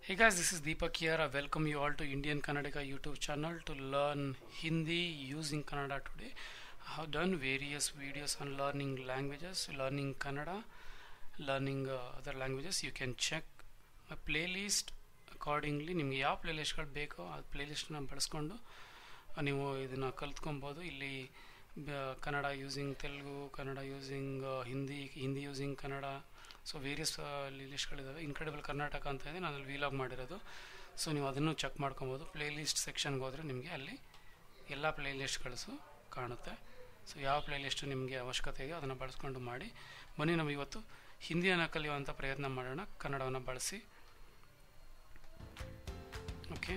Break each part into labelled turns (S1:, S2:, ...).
S1: Hey guys, this is Deepak here. I welcome you all to Indian Kannadiga YouTube channel to learn Hindi using Kannada today. I have done various videos on learning languages, learning Kannada, learning uh, other languages. You can check my playlist accordingly ನಿಮ್ಗೆ ಯಾವ ಪ್ಲೇಲಿಸ್ಟ್ಗಳು ಬೇಕೋ ಆ ಪ್ಲೇಲಿಸ್ಟ್ನ ಬಳಸ್ಕೊಂಡು ಆ, ನೀವು ಇದನ್ನು ಕಲ್ತ್ಕೊಬೋದು ಇಲ್ಲಿ ಬ- Kannada using Telugu Kannada using Hindi Hindi using Kannada so various ಲಿಸ್ಟ್ಗಳಿದ್ದಾವೆ ಇನ್ಕ್ರೆಡಿಬಲ್ ಕರ್ನಾಟಕ ಅಂತ ಇದೆ ನಾನು ಅಲ್ಲಿ ವೀಲಾಗ್ ಮಾಡಿರೋದು ಸೊ ನೀವು ಅದನ್ನು ಚೆಕ್ ಮಾಡ್ಕೊಬೋದು ಪ್ಲೇಲಿಸ್ಟ್ ಸೆಕ್ಷನ್ಗೆ ಹೋದರೆ ನಿಮಗೆ ಅಲ್ಲಿ ಎಲ್ಲ ಪ್ಲೇಲಿಸ್ಟ್ಗಳು ಕಾಣುತ್ತೆ ಸೊ ಯಾವ ಪ್ಲೇಲಿಸ್ಟ್ ನಿಮಗೆ ಅವಶ್ಯಕತೆ ಇದೆಯೋ ಅದನ್ನು ಬಳಸ್ಕೊಂಡು ಮಾಡಿ ಬನ್ನಿ ನಾವು ಇವತ್ತು ಹಿಂದಿಯನ್ನು ಕಲಿಯುವಂಥ ಪ್ರಯತ್ನ ಮಾಡೋಣ ಕನ್ನಡವನ್ನು ಬಳಸಿ ಓಕೆ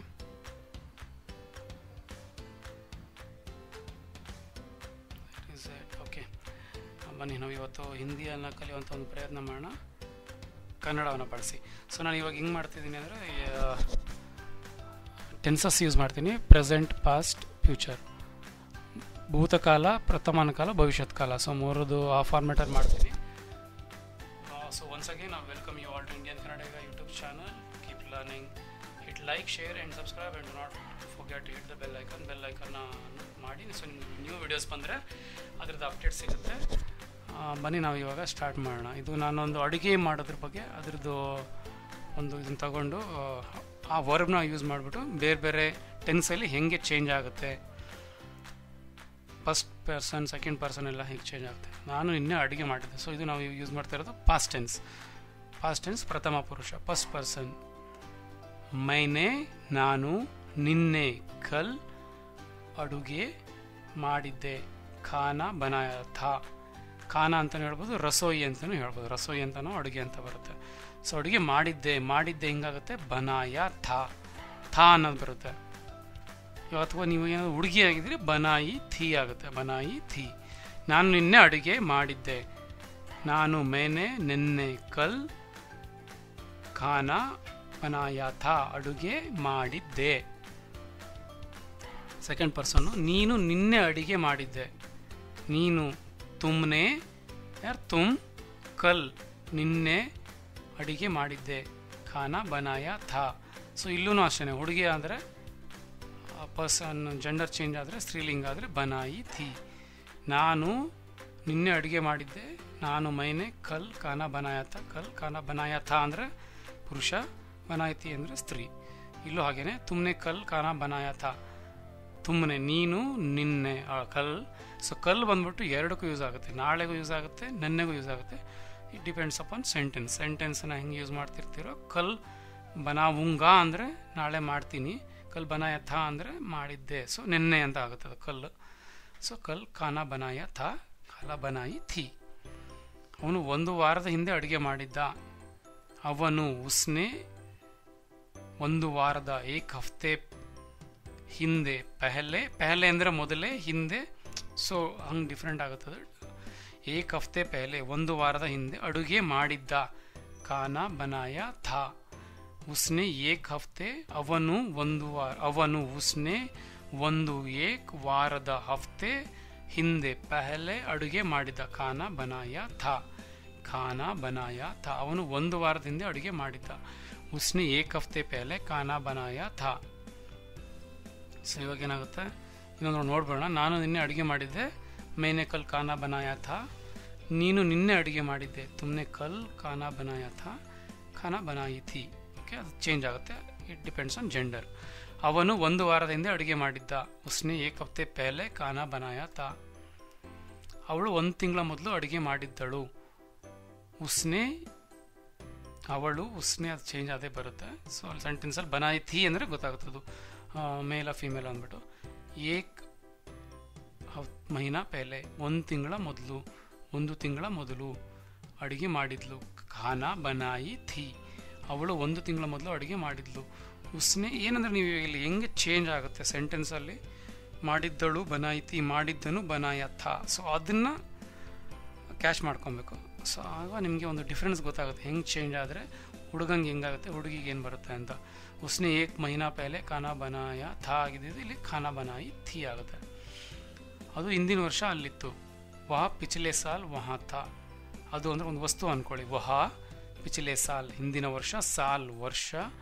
S1: ಇಸ್ ಓಕೆ ಬನ್ನಿ ನಾವು ಇವತ್ತು ಹಿಂದಿಯನ್ನು ಕಲಿಯುವಂಥ ಒಂದು ಪ್ರಯತ್ನ ಮಾಡೋಣ ಕನ್ನಡವನ್ನು ಬಳಸಿ ಸೊ ನಾನು ಇವಾಗ ಹಿಂಗೆ ಮಾಡ್ತಿದ್ದೀನಿ ಅಂದರೆ ಟೆನ್ಸಸ್ ಯೂಸ್ ಮಾಡ್ತೀನಿ ಪ್ರೆಸೆಂಟ್ ಪಾಸ್ಟ್ ಫ್ಯೂಚರ್ ಭೂತಕಾಲ ಪ್ರಥಮಾನ ಕಾಲ ಭವಿಷ್ಯತ್ ಕಾಲ ಸೊ ಮೂರದು ಆ ಫಾರ್ಮೆಟಲ್ಲಿ ಮಾಡ್ತೀನಿ ಸೊ ಒನ್ಸ್ ಅಗೇನ್ ನಾವು welcome you all to Indian Kannadiga YouTube channel keep learning hit like share and subscribe and not forget hit the bell icon bell ಐಕನ್ನ ಮಾಡಿ ಸೊ ನಿಮ್ಗೆ ನ್ಯೂ ವಿಡಿಯೋಸ್ ಬಂದರೆ ಅದ್ರದ್ದು ಅಪ್ಡೇಟ್ ಸಿಗುತ್ತೆ ಆ, ಬನ್ನಿ ನಾವು ಇವಾಗ ಸ್ಟಾರ್ಟ್ ಮಾಡೋಣ ಇದು ನಾನೊಂದು ಅಡುಗೆ ಮಾಡೋದ್ರ ಬಗ್ಗೆ ಅದ್ರದ್ದು ಒಂದು ಇದನ್ನು ತಗೊಂಡು ಆ, ಆ ವರ್ಬ್ನ ಯೂಸ್ ಮಾಡಿಬಿಟ್ಟು ಬೇರೆ ಬೇರೆ ಟೆನ್ಸಲ್ಲಿ ಹೆಂಗೆ ಚೇಂಜ್ ಆಗುತ್ತೆ ಫಸ್ಟ್ ಪರ್ಸನ್ ಸೆಕೆಂಡ್ ಪರ್ಸನ್ ಎಲ್ಲ ಹೇಗೆ ಚೇಂಜ್ ಆಗುತ್ತೆ ನಾನು ಇನ್ನೇ ಅಡುಗೆ ಮಾಡಿದ್ದೆ ಸೊ ಇದು ನಾವು ಯೂಸ್ ಮಾಡ್ತಾ ಇರೋದು ಪಾಸ್ಟ್ ಟೆನ್ಸ್ ಪಾಸ್ಟ್ ಟೆನ್ಸ್ ಪ್ರಥಮ ಪುರುಷ ಫಸ್ಟ್ ಪರ್ಸನ್ ಮೈನೆ ನಾನು ನಿನ್ನೆ ಕಲ್ ಅಡುಗೆ ಮಾಡಿದ್ದೆ ಖಾನ ಬನಾಯ ಥಾ ಖಾನ ಅಂತಲೂ ಹೇಳ್ಬೋದು ರಸೋಯಿ ಅಂತಲೂ ಹೇಳ್ಬೋದು ರಸೋಯಿ ಅಂತಲೂ ಅಡುಗೆ ಅಂತ ಬರುತ್ತೆ ಸೊ ಅಡುಗೆ ಮಾಡಿದ್ದೆ ಮಾಡಿದ್ದೆ ಹಿಂಗಾಗುತ್ತೆ ಬನಾಯ ಥಾ ಥಾ ಅನ್ನೋದು ಬರುತ್ತೆ ಅಥವಾ ನೀವು ಏನಾದ್ರು ಹುಡುಗಿ ಆಗಿದ್ರೆ ಬನಾಯಿ ಥೀ ಆಗುತ್ತೆ ಬನಾಯಿ ಥೀ ನಾನು ನಿನ್ನೆ ಅಡುಗೆ ಮಾಡಿದ್ದೆ ನಾನು ಮೇನೆ ನಿನ್ನೆ ಕಲ್ ಖಾನ ಬನಾಯ ಥಾ ಅಡುಗೆ ಮಾಡಿದ್ದೆ ಸೆಕೆಂಡ್ ಪರ್ಸನ್ನು ನೀನು ನಿನ್ನೆ ಅಡಿಗೆ ಮಾಡಿದ್ದೆ ನೀನು ತುಮ್ನೆ ಯಾರು ತುಮ್ ಕಲ್ ನಿನ್ನೆ ಅಡಿಗೆ ಮಾಡಿದ್ದೆ ಖಾನ ಬನಾಯ ಥಾ ಸೊ ಇಲ್ಲೂ ಅಷ್ಟೇ ಹುಡುಗಿ ಅಂದರೆ ಪರ್ಸನ್ ಜೆಂಡರ್ ಚೇಂಜ್ ಆದರೆ ಸ್ತ್ರೀಲಿಂಗ ಆದರೆ ಬನಾಯಿ ಥಿ ನಾನು ನಿನ್ನೆ ಅಡುಗೆ ಮಾಡಿದ್ದೆ ನಾನು ಮೈನೆ ಕಲ್ ಖಾನ ಬನಾಯತ ಕಲ್ ಖಾನ ಬನಾಯಥ ಅಂದರೆ ಪುರುಷ ಬನಾಯತಿ ಅಂದರೆ ಸ್ತ್ರೀ ಇಲ್ಲೂ ಹಾಗೇನೆ ತುಮ್ನೆ ಕಲ್ ಖಾನ ಬನಾಯಥ ತುಮ್ಮನೆ ನೀನು ನಿನ್ನೆ ಆ, ಕಲ್ ಸೊ ಕಲ್ ಬಂದ್ಬಿಟ್ಟು ಎರಡಕ್ಕೂ ಯೂಸ್ ಆಗುತ್ತೆ ನಾಳೆಗೂ ಯೂಸ್ ಆಗುತ್ತೆ ನೆನ್ನೆಗೂ ಯೂಸ್ ಆಗುತ್ತೆ ಇಟ್ ಡಿಪೆಂಡ್ಸ್ ಅಪಾನ್ ಸೆಂಟೆನ್ಸ್ ಸೆಂಟೆನ್ಸ್ನ ಹೆಂಗೆ ಯೂಸ್ ಮಾಡ್ತಿರ್ತೀರೋ ಕಲ್ ಬನಾವುಂಗ ಅಂದರೆ ನಾಳೆ ಮಾಡ್ತೀನಿ ಕಲ್ ಬನಾಯ ಥಾ ಅಂದರೆ ಮಾಡಿದ್ದೆ ಸೊ ನಿನ್ನೆ ಅಂತ ಆಗುತ್ತೆ ಅದು ಕಲ್ಲು ಸೊ ಕಲ್ ಖಾನ ಬನಾಯ ಥಾ ಖಾಲ ಬನಾಯಿ ಥಿ ಅವನು ಒಂದು ವಾರದ ಹಿಂದೆ ಅಡುಗೆ ಮಾಡಿದ್ದ ಅವನು ಉಸ್ನೆ ಒಂದು ವಾರದ ಏಕ್ ಹಫ್ತೆ ಹಿಂದೆ ಪೆಹಲೆ ಪೆಹಲೆ ಅಂದರೆ ಮೊದಲೇ ಹಿಂದೆ ಸೊ ಹಂಗೆ ಡಿಫ್ರೆಂಟ್ ಆಗುತ್ತದೆ ಏಕ್ ಹಫ್ತೆ ಪೆಹಲೆ ಒಂದು ವಾರದ ಹಿಂದೆ ಅಡುಗೆ ಮಾಡಿದ್ದ ಖಾನ ಬನಾಯ ಥಾ ಉಸ್ನೆ ಏಕ್ ಹಫ್ತೆ ಅವನು ಒಂದು ವಾರ ಅವನು ಉಸ್ನೆ ಒಂದು ಏಕ್ ವಾರದ ಹಫ್ತೆ ಹಿಂದೆ ಪೆಹಲೆ ಅಡುಗೆ ಮಾಡಿದ ಖಾನ ಬನಾಯ ಥಾ ಖಾನ ಬನಾಯ ಥಾ ಅವನು ಒಂದು ವಾರದ ಹಿಂದೆ ಅಡುಗೆ ಮಾಡಿದ್ದ ಉಸ್ನೆ ಏಕ್ ಹಫ್ತೆ ಪೆಹಲೆ ಖಾನ ಬನಾಯ ಥಾ ಸೊ ಇವಾಗ ಏನಾಗುತ್ತೆ ಇನ್ನೊಂದು ನೋಡ್ಬೋಣ ನಾನು ನಿನ್ನೆ ಅಡುಗೆ ಮಾಡಿದ್ದೆ ಮೇನೆ ಕಲ್ ಖಾನ ಬನಾಯ ಥಾ ನೀನು ನಿನ್ನೆ ಅಡುಗೆ ಮಾಡಿದ್ದೆ ತುಮ್ನೆ ಕಲ್ ಖಾನ ಬನಾಯ ಥಾ ಖಾನ ಬನಾಯಿ ಥಿ ಓಕೆ ಅದು ಚೇಂಜ್ ಆಗುತ್ತೆ ಇಟ್ ಡಿಪೆಂಡ್ಸ್ ಆನ್ ಜೆಂಡರ್ ಅವನು ಒಂದು ವಾರದ ಹಿಂದೆ ಅಡುಗೆ ಮಾಡಿದ್ದ ಉಸ್ನೆ ಏಕ್ ಹಫ್ತೆ ಪೆಹಲೆ ಖಾನ ಬನಾಯ ಥಾ ಅವಳು ಒಂದು ತಿಂಗಳ ಮೊದಲು ಅಡುಗೆ ಮಾಡಿದ್ದಳು ಉಸ್ನೆ ಅವಳು ಉಸ್ನೆ ಅದು ಚೇಂಜ್ ಅದೇ ಬರುತ್ತೆ ಸೊ ಅಲ್ಲಿ ಸೆಂಟೆನ್ಸಲ್ಲಿ ಬನಾಯಿ ಥಿ ಅಂದರೆ ಗೊತ್ತಾಗುತ್ತದು ಮೇಲ ಫಿಮೇಲ್ ಅಂದ್ಬಿಟ್ಟು ಏಕ್ ಹಫ್ ಮಹಿನಾ ಪೆಹಲೆ ಒಂದು ತಿಂಗಳ ಮೊದಲು ಒಂದು ತಿಂಗಳ ಮೊದಲು ಅಡುಗೆ ಮಾಡಿದ್ಲು ಖಾನ ಬನಾಯಿ ಥಿ ಅವಳು ಒಂದು ತಿಂಗಳ ಮೊದಲು ಅಡುಗೆ ಮಾಡಿದ್ಲು ಉಸ್ನೆ ಏನಂದ್ರೆ ನೀವು ಇಲ್ಲಿ ಹೆಂಗೆ ಚೇಂಜ್ ಆಗುತ್ತೆ ಸೆಂಟೆನ್ಸಲ್ಲಿ ಮಾಡಿದ್ದಳು ಬನಾಯಿತಿ ಮಾಡಿದ್ದನು ಬನಾಯ ಥಾ ಸೊ ಅದನ್ನು ಕ್ಯಾಶ್ ಮಾಡ್ಕೊಬೇಕು ಸೊ ಆಗ ನಿಮಗೆ ಒಂದು ಡಿಫ್ರೆನ್ಸ್ ಗೊತ್ತಾಗುತ್ತೆ ಹೆಂಗೆ ಚೇಂಜ್ ಆದರೆ ಹುಡುಗಂಗೆ ಹೆಂಗಾಗುತ್ತೆ ಹುಡುಗಿಗೆ ಏನು ಬರುತ್ತೆ ಅಂತ ಉಸ್ನೆ ಏಕ್ ಮಹಿನಾ ಪೆಹಲೆ ಖಾನಾ ಬನಾಯ ಥಾ ಆಗಿದ್ದು ಇಲ್ಲಿ ಖಾನಾ ಬನಾಯಿ ಥಿ ಆಗುತ್ತೆ ಅದು ಹಿಂದಿನ ವರ್ಷ ಅಲ್ಲಿತ್ತು ವಹ ಪಿಚ್ಲೆ ಸಾಲ್ ವಹ ಥಾ ಅದು ಅಂದರೆ ಒಂದು ವಸ್ತು ಅಂದ್ಕೊಳ್ಳಿ ವಹ ಪಿಚ್ಲೆ ಸಾಲ್ ಹಿಂದಿನ ವರ್ಷ ಸಾಲ್ ವರ್ಷ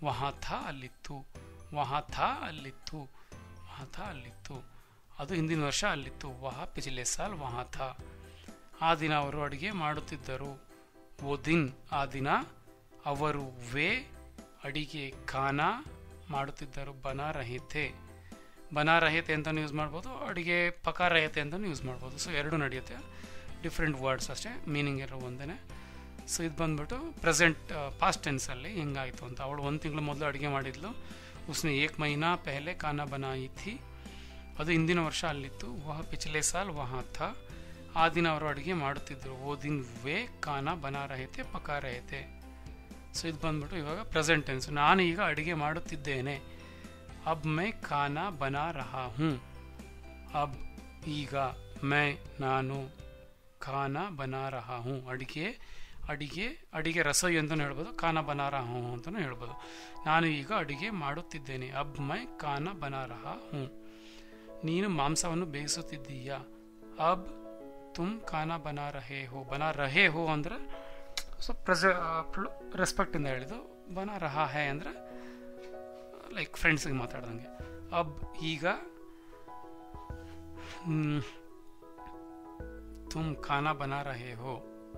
S1: ವಹಾ ಥಾ ಅಲ್ಲಿತ್ತು ವಹಾ ಥಾ ಅಲ್ಲಿತ್ತು ವಹಾ ಥಾ ಅಲ್ಲಿತ್ತು ಅದು ಹಿಂದಿನ ವರ್ಷ ಅಲ್ಲಿತ್ತು ವಹ ಪಿछले ಸಾಲ್ ವಹಾ ಥಾ ಆ ದಿನ ಅವರು ಅಡುಗೆ ಮಾಡುತ್ತಿದ್ದರು ಓ ದಿನ್ ಆ ದಿನ ಅವರು ವೇ ಅಡಿಗೆ ಖಾನಾ ಮಾಡುತ್ತಿದ್ದರು ಬನಾ ರಹಿತೆ ಬನಾ ರಹಿತೆ ಅಂತಲೂ ಯೂಸ್ ಮಾಡ್ಬೋದು ಅಡುಗೆ ಪಕಾ ರಹಿತೆ ಅಂತಲೂ ಯೂಸ್ ಮಾಡ್ಬೋದು ಸೊ ಎರಡು ನಡೆಯುತ್ತೆ ಡಿಫ್ರೆಂಟ್ ವರ್ಡ್ಸ್ ಅಷ್ಟೇ ಮೀನಿಂಗ್ ಇರೋ ಒಂದೇ ಸೊ ಇದು ಬಂದ್ಬಿಟ್ಟು ಪ್ರೆಸೆಂಟ್ ಪಾಸ್ಟ್ ಟೆನ್ಸಲ್ಲಿ ಹೆಂಗಾಯಿತು ಅಂತ ಅವಳು ಒಂದು ತಿಂಗಳು ಮೊದಲು ಅಡುಗೆ ಮಾಡಿದ್ಲು ಉಸ್ನೆ ಏಕ್ ಮಹಿನಾ ಪೆಹಲೆ ಖಾನಾ ಬನಾಯಿ ಥಿ ಅದು ಹಿಂದಿನ ವರ್ಷ ಅಲ್ಲಿತ್ತು ವಹ ಪಿछले ಸಾಲ್ ವಹಾ ಥಾ ಆ ದಿನ ಅವರು ಅಡುಗೆ ಮಾಡುತ್ತಿದ್ದರು ಓ ದಿನ್ ವೇ ಖಾನಾ ಬನಾ ರಹಿತೆ ಪಕಾ ರಹಿತೆ ಸೊ ಇದು ಬಂದ್ಬಿಟ್ಟು ಇವಾಗ ಪ್ರೆಸೆಂಟ್ ಟೆನ್ಸ್ ನಾನು ಈಗ ಅಡುಗೆ ಮಾಡುತ್ತಿದ್ದೇನೆ ಅಬ್ ಮೈ ಖಾನಾ ಬನಾ ರಹಾ ಹೂँ ಅಬ್ ಈಗ ಮೈ ನಾನು ಖಾನಾ ಬನಾ ರಹಾ ಹೂँ ಅಡಿಗೆ ಅಡಿಗೆ ಅಡಿಗೆ ರಸೋಯಿ ಅಂತಲೂ ಹೇಳ್ಬೋದು ಖಾನಾ ಬನಾ ರಹಾ ಹೂँ ಅಂತಲೂ ಹೇಳ್ಬೋದು ನಾನು ಈಗ ಅಡುಗೆ ಮಾಡುತ್ತಿದ್ದೇನೆ ಅಬ್ ಮೈ ಖಾನಾ ಬನಾ ರಹಾ ಹೂँ ನೀನು ಮಾಂಸವನ್ನು ಬೇಯಿಸುತ್ತಿದ್ದೀಯಾ ಅಬ್ ತುಮ್ ಖಾನಾ ಬನಾ ರಹೇ ಹೋ ಬನಾ ರಹೇ ಹೋ ಅಂದ್ರೆ ಸೊ ಪ್ರೆಸ ರೆಸ್ಪೆಕ್ಟಿಂದ ಹೇಳಿದ್ದು ಬನಾ ರಹಾ ಹೇ ಅಂದರೆ ಲೈಕ್ ಫ್ರೆಂಡ್ಸಿಗೆ ಮಾತಾಡ್ದಂಗೆ ಅಬ್ ಈಗ ತುಮ್ ಖಾನಾ ಬನಾ ರಹೇ ಹೋ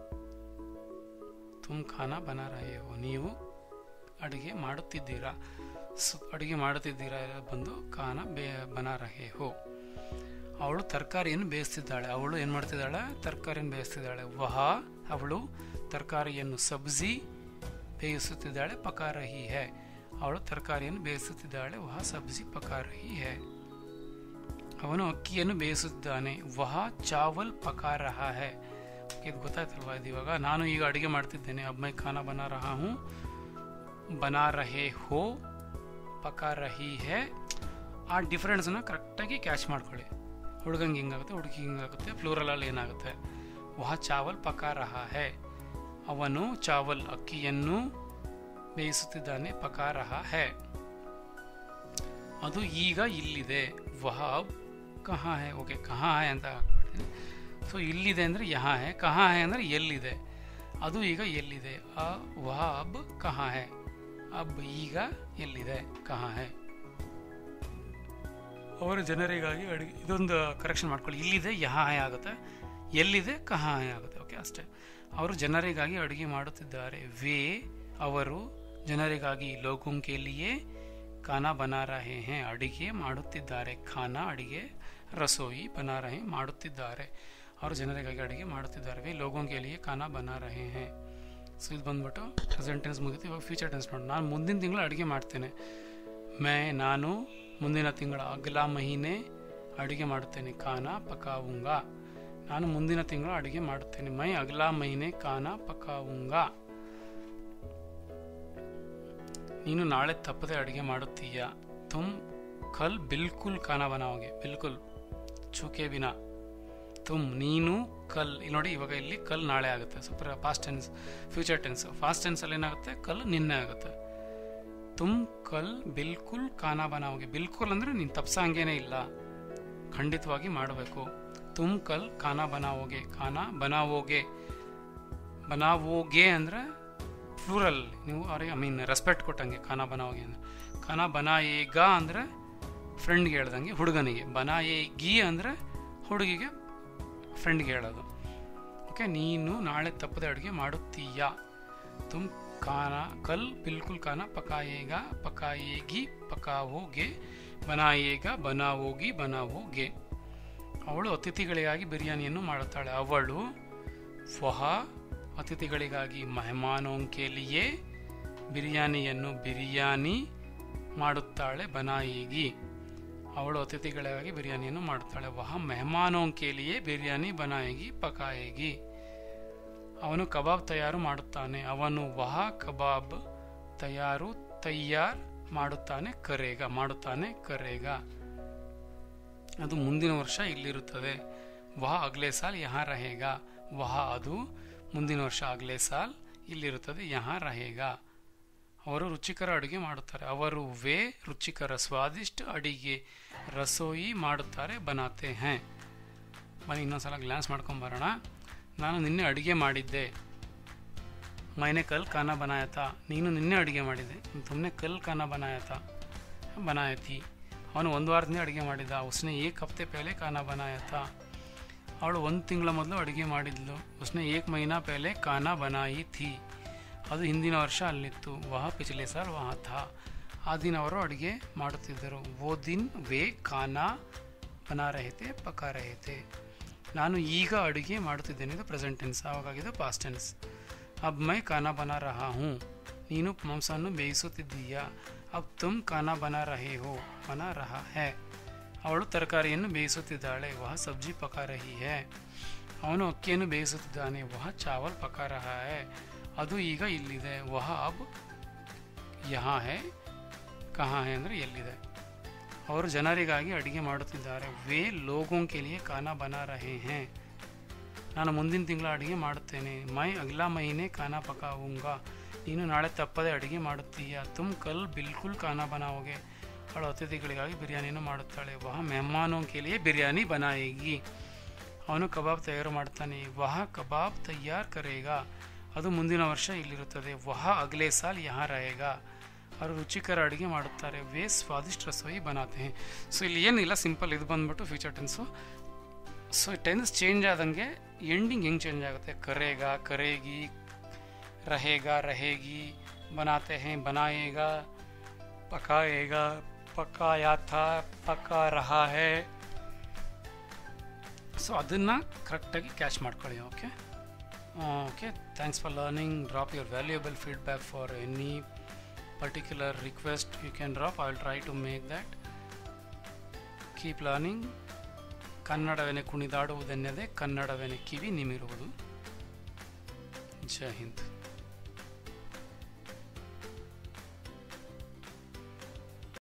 S1: ತುಮ್ ಖಾನಾ ಬನಾ ರಹೇ ಹೋ ನೀವು ಅಡುಗೆ ಮಾಡುತ್ತಿದ್ದೀರಾ ಸೊ ಅಡುಗೆ ಮಾಡುತ್ತಿದ್ದೀರಾ ಬಂದು ಖಾನಾ ಬೇ ಬನಾ ರಹೇ ಹೋ ಅವಳು ತರಕಾರಿಯನ್ನು ಬೇಯಿಸ್ತಿದ್ದಾಳೆ ಅವಳು ಏನು ಮಾಡ್ತಿದ್ದಾಳೆ ತರಕಾರಿಯನ್ನು ಬೇಯಿಸ್ತಿದ್ದಾಳೆ ವಹ ಅವಳು ತರಕಾರಿಯನ್ನು ಸಬ್ಜಿ ಬೇಯಿಸುತ್ತಿದ್ದಾಳೆ ಪಕಾ ರಹಿ ಹೇ ಅವಳು ತರಕಾರಿಯನ್ನು ಬೇಯಿಸುತ್ತಿದ್ದಾಳೆ ವಹ ಸಬ್ಜಿ ಪಕಾ ರಹಿ ಹೇ ಅವನು ಅಕ್ಕಿಯನ್ನು ಬೇಯಿಸುತ್ತಿದ್ದಾನೆ ವಹ ಚಾವಲ್ ಪಕಾ ರಹಾ ಹೇ ಇದು ಗೊತ್ತಾಯ್ತಲ್ವಾ ಇದು ಇವಾಗ ನಾನು ಈಗ ಅಡುಗೆ ಮಾಡ್ತಿದ್ದೇನೆ ಅಬ್ ಮೈ ಖಾನಾ ಬನಾ ರಹಾ ಹೂँ ಬನಾ ರಹೇ ಹೋ ಪಕಾ ರಹಿ ಹೇ ಆ ಡಿಫ್ರೆನ್ಸ್ನ ಕರೆಕ್ಟಾಗಿ ಕ್ಯಾಚ್ ಮಾಡ್ಕೊಳ್ಳಿ ಹುಡುಗಂಗೆ ಹಿಂಗಾಗುತ್ತೆ ಹುಡುಗಿ ಹಿಂಗಾಗುತ್ತೆ ಫ್ಲೂರಲಲ್ಲಿ ಏನಾಗುತ್ತೆ ವಹ ಚಾವಲ್ ಪಕಾ ರಹಾ ಹೇ ಅವನು ಚಾವಲ್ ಅಕ್ಕಿಯನ್ನು ಬೇಯಿಸುತ್ತಿದ್ದಾನೆ ಪಕಾ ರಹಾ ಹೇ ಅದು ಈಗ ಇಲ್ಲಿದೆ ವಹ ಕಹಾ ಹೇ ಓಕೆ ಕಹಾ ಹೇ ಅಂತ ಹಾಕ್ಬಿಡ್ತೀನಿ ಸೊ ಇಲ್ಲಿದೆ ಅಂದರೆ ಯಹಾ ಹೇ ಕಹಾ ಹೇ ಅಂದರೆ ಎಲ್ಲಿದೆ ಅದು ಈಗ ಎಲ್ಲಿದೆ ಆ ವಹ ಅಬ್ ಕಹಾ ಹೇ ಅಬ್ ಈಗ ಎಲ್ಲಿದೆ ಕಹಾ ಹೇ ಅವರು ಜನರಿಗಾಗಿ ಅಡುಗೆ ಇದೊಂದು ಕರೆಕ್ಷನ್ ಮಾಡ್ಕೊಳ್ಳಿ ಇಲ್ಲಿದೆ ಯಹಾ ಹೇ ಆಗುತ್ತೆ ಎಲ್ಲಿದೆ ಕಹಾ ಹೇ ಆಗುತ್ತೆ ಓಕೆ ಅಷ್ಟೇ ಅವರು ಜನರಿಗಾಗಿ ಅಡುಗೆ ಮಾಡುತ್ತಿದ್ದಾರೆ ವೇ ಅವರು ಜನರಿಗಾಗಿ ಲೋಗೋಂ ಕೇಲಿಯೇ ಖಾನಾ ಬನಾ ರಹೆ ಹೇ ಅಡಿಗೆ ಮಾಡುತ್ತಿದ್ದಾರೆ ಖಾನಾ ಅಡಿಗೆ ರಸೋಯಿ ಬನಾ ರಹೆ ಮಾಡುತ್ತಿದ್ದಾರೆ ಅವರು ಜನರಿಗಾಗಿ ಅಡುಗೆ ಮಾಡುತ್ತಿದ್ದಾರೆ ವೇ ಲೋಗೋಂ ಕೇಲಿಯೇ ಖಾನಾ ಬನಾ ರಹೆ ಹೇ ಸೊ ಇದು ಬಂದ್ಬಿಟ್ಟು ಪ್ರೆಸೆಂಟ್ ಟೆನ್ಸ್ ಮುಗಿತು ಇವಾಗ ಫ್ಯೂಚರ್ ಟೆನ್ಸ್ ನೋಡಿ ನಾನು ಮುಂದಿನ ತಿಂಗಳು ಅಡುಗೆ ಮಾಡ್ತೇನೆ ಮೇ ನಾನು ಮುಂದಿನ ತಿಂಗಳ ಅಗಲಾ ಮಹೀನೆ ಅಡುಗೆ ಮಾಡುತ್ತೇನೆ ಖಾನಾ ಪಕಾವುಂಗ ನಾನು ಮುಂದಿನ ತಿಂಗಳು ಅಡುಗೆ ಮಾಡುತ್ತೇನೆ ಮೈ ಅಗಲಾ ಮಹೀನೆ ಖಾನಾ ಪಕಾವುಂಗ ನೀನು ನಾಳೆ ತಪ್ಪದೆ ಅಡುಗೆ ಮಾಡುತ್ತೀಯ ತುಮ್ ಕಲ್ ಬಿಲ್ಕುಲ್ ಖಾನಾ ಬನಾವೋಗೆ ಬಿಲ್ಕುಲ್ ಚೂಕೆ ಬಿನಾ ತುಮ್ ನೀನು ಕಲ್ ಇಲ್ಲಿ ನೋಡಿ ಇವಾಗ ಇಲ್ಲಿ ಕಲ್ ನಾಳೆ ಆಗುತ್ತೆ super past tense future tense past ಟೆನ್ಸಲ್ಲಿ ಏನಾಗುತ್ತೆ ಕಲ್ ನಿನ್ನೆ ಆಗುತ್ತೆ ತುಮ್ ಕಲ್ ಬಿಲ್ಕುಲ್ ಖಾನಾ ಬನಾವೋಗೆ ಬಿಲ್ಕುಲ್ ಅಂದರೆ ನೀನು ತಪ್ಸಂಗೇನೆ ಇಲ್ಲ ಖಂಡಿತವಾಗಿ ಮಾಡಬೇಕು ತುಮ್ ಕಲ್ ಖಾನಾ ಬನಾವೋಗೆ ಖಾನಾ ಬನಾವೋಗೆ ಬನಾವೋಗೆ ಅಂದರೆ ಫ್ಲೂರಲ್ ನೀವು ಅವ್ರಿಗೆ ಐ ಮೀನ್ ರೆಸ್ಪೆಕ್ಟ್ ಕೊಟ್ಟಂಗೆ ಖಾನಾ ಬನಾವೋಗೆ ಅಂದರೆ ಖಾನಾ ಬನಾಯೇಗ ಅಂದರೆ ಫ್ರೆಂಡ್ಗೆ ಹೇಳ್ದಂಗೆ ಹುಡುಗನಿಗೆ ಬನಾಯೇಗಿ ಅಂದರೆ ಹುಡುಗಿಗೆ ಫ್ರೆಂಡ್ಗೆ ಹೇಳೋದು ಓಕೆ ನೀನು ನಾಳೆ ತಪ್ಪದೆ ಅಡುಗೆ ಮಾಡುತ್ತೀಯಾ ತುಮ್ ಖಾನಾ ಕಲ್ ಬಿಲ್ಕುಲ್ ಖಾನಾ ಪಕಾಯೇಗ ಪಕಾಯೇಗಿ ಪಕಾವೋಗೆ ಬನಾಯೇಗ ಬನಾವೋಗಿ ಬನಾವೋಗೆ ಅವಳು ಅತಿಥಿಗಳಿಗಾಗಿ ಬಿರಿಯಾನಿಯನ್ನು ಮಾಡುತ್ತಾಳೆ ಅವಳು ವಹ ಅತಿಥಿಗಳಿಗಾಗಿ ಮೆಹಮಾನೋಂಕೆಲಿಯೇ ಬಿರಿಯಾನಿಯನ್ನು ಬಿರಿಯಾನಿ ಮಾಡುತ್ತಾಳೆ ಬನಾಯಿಗಿ ಅವಳು ಅತಿಥಿಗಳಿಗಾಗಿ ಬಿರಿಯಾನಿಯನ್ನು ಮಾಡುತ್ತಾಳೆ ವಹ ಮೆಹಮಾನೋಂಕೆಲಿಯೇ ಬಿರಿಯಾನಿ ಬನಾಯಿಗಿ ಪಕಾಯಿಗಿ ಅವನು ಕಬಾಬ್ ತಯಾರು ಮಾಡುತ್ತಾನೆ ಅವನು ವಹ ಕಬಾಬ್ ತಯಾರು ತಯ್ಯಾರ್ ಮಾಡುತ್ತಾನೆ ಕರೇಗ ಮಾಡುತ್ತಾನೆ ಕರೇಗ ಅದು ಮುಂದಿನ ವರ್ಷ ಇಲ್ಲಿರುತ್ತದೆ ವಹ ಅಗ್ಲೆ ಸಾಲ್ ಯಹಾ ರಹೇಗ ವಹ ಅದು ಮುಂದಿನ ವರ್ಷ ಅಗ್ಲೆ ಸಾಲ್ ಇಲ್ಲಿರುತ್ತದೆ ಯಹಾ ರಹೇಗ ಅವರು ರುಚಿಕರ ಅಡುಗೆ ಮಾಡುತ್ತಾರೆ ಅವರು ವೇ ರುಚಿಕರ ಸ್ವಾದಿಷ್ಟ ಅಡಿಗೆ ರಸೋಯಿ ಮಾಡುತ್ತಾರೆ ಬನಾತೆ ಹೇ ಬನ್ನಿ ಇನ್ನೊಂದ್ಸಲ ಗ್ಲಾನ್ಸ್ ಮಾಡ್ಕೊಂಬರೋಣ ನಾನು ನಿನ್ನೆ ಅಡುಗೆ ಮಾಡಿದ್ದೆ ಮೈನೆ ಕಲ್ ಖಾನಾ ಬನಾಯ ತಾ ನೀನು ನಿನ್ನೆ ಅಡುಗೆ ಮಾಡಿದೆ ತುಮ್ನೆ ಕಲ್ ಖಾನಾ ಬನಾಯ ತಾ ಬನಾಯ ಥಿ ಅವನು ಒಂದು ವಾರದಿಂದ ಅಡುಗೆ ಮಾಡಿದ್ದ ಉಸ್ನೆ ಏಕ್ ಹಫ್ತೆ ಪಹಲೆ ಖಾನಾ ಬನಾಯ ತಾ ಅವಳು ಒಂದು ತಿಂಗಳ ಮೊದಲು ಅಡುಗೆ ಮಾಡಿದ್ಲು ಉಸ್ನೆ ಏಕ್ ಮಹಿನಾ ಪಹಲೆ ಖಾನಾ ಬನಾಯಿ ಥಿ ಅದು ಹಿಂದಿನ ವರ್ಷ ಅಲ್ಲಿತ್ತು ವಹ ಪಿछले ಸಾಲ್ ವಹ ಥಾ ಆ ದಿನ ಅವರು ಅಡುಗೆ ಮಾಡುತ್ತಿದ್ದರು ವೋ ದಿನ್ ವೇ ಖಾನಾ ಬನಾ ರಹತೆ ಪಕಾ ರಹತೆ ನಾನು ಈಗ ಅಡುಗೆ ಮಾಡುತ್ತಿದ್ದೇನೆ ಇದು ಪ್ರೆಸೆಂಟ್ ಟೆನ್ಸ್ ಆವಾಗಾಗಿದ್ದು ಪಾಸ್ಟ್ ಟೆನ್ಸ್ ಅಬ್ ಮೈ ಖಾನಾ ಬನಾ ರಹಾ ಹೂँ ನೀನು ಮಾಂಸವನ್ನು ಬೇಯಿಸುತ್ತಿದ್ದೀಯಾ ಅಬ್ ತುಮ್ ಖಾನಾ ಬನಾ ರಹೆ ಹೋ ಬನಾ ರಹಾ ಹೇ ಅವಳು ತರಕಾರಿಯನ್ನು ಬೇಯಿಸುತ್ತಿದ್ದಾಳೆ ವಹ ಸಬ್ಜಿ ಪಕಾ ರಹಿ ಹೇ ಅವನು ಅಕ್ಕಿಯನ್ನು ಬೇಯಿಸುತ್ತಿದ್ದಾನೆ ವಹ ಚಾವಲ್ ಪಕಾ ರಹಾ ಹೇ ಅದು ಈಗ ಇಲ್ಲಿದೆ ವಹ ಅಬ್ ಯಹಾ ಹೇ ಕಹಾ ಹೇ ಅಂದರೆ ಎಲ್ಲಿದೆ ಅವರು ಜನರಿಗಾಗಿ ಅಡುಗೆ ಮಾಡುತ್ತಿದ್ದಾರೆ ವೇ ಲೋಗೋಂ ಕೆಲಿಯೇ ಖಾನಾ ಬನಾ ರಹೆ ಹೇ ನಾನು ಮುಂದಿನ ತಿಂಗಳ ಅಡುಗೆ ಮಾಡುತ್ತೇನೆ ಮೈ ಅಗ್ಲಾ ಮಹಿನೆ ಖಾನಾ ಪಕಾವುಂಗ ನೀನು ನಾಳೆ ತಪ್ಪದೆ ಅಡುಗೆ ಮಾಡುತ್ತೀಯ ತುಮ್ ಕಲ್ ಬಿಲ್ಕುಲ್ ಖಾನಾ ಬನಾವೋಗೆ ಅವಳು ಅತಿಥಿಗಳಿಗಾಗಿ ಬಿರಿಯಾನಿಯನ್ನು ಮಾಡುತ್ತಾಳೆ ವಹ ಮೆಹಮಾನೋ ಕೆಲಿಯೇ ಬಿರಿಯಾನಿ ಬನಾಯಿಗಿ ಅವನು ಕಬಾಬ್ ತಯಾರು ಮಾಡ್ತಾನೆ ವಹ ಕಬಾಬ್ ತಯಾರ್ ಕರೇಗಾ ಅದು ಮುಂದಿನ ವರ್ಷ ಇಲ್ಲಿರುತ್ತದೆ ವಹ ಅಗಲೇ ಸಾಲ್ ಯಹಾ ರಹೇಗಾ ಅವರು ರುಚಿಕರ ಅಡುಗೆ ಮಾಡುತ್ತಾರೆ ವೇ ಸ್ವಾದಿಷ್ಟ ರಸೋಯಿ ಬನಾತೆ ಸೊ ಇಲ್ಲಿ ಏನಿಲ್ಲ ಸಿಂಪಲ್ ಇದು ಬಂದ್ಬಿಟ್ಟು future tense so tense change ಆದಂಗೆ ಎಂಡಿಂಗ್ ಹೆಂಗೆ ಚೇಂಜ್ ಆಗುತ್ತೆ ಕರೇಗಾ ಕರೇಗಿ रहेगा रहेगी बनाते हैं बनाएगा पकाएगा पकाया था पका रहा है ಸೊ ಅದನ್ನು ಕರೆಕ್ಟಾಗಿ ಕ್ಯಾಚ್ ಮಾಡ್ಕೊಳ್ಳಿ okay okay thanks for learning drop your valuable feedback for any particular request you can drop I will try to make that keep learning ಕನ್ನಡವೆನೆ ಕುಣಿದಾಡುವುದೆನ್ನದೆ ಕನ್ನಡವೆನೆ ಕಿವಿ ನಿಮಿರುವುದು ಜೈ ಹಿಂದ್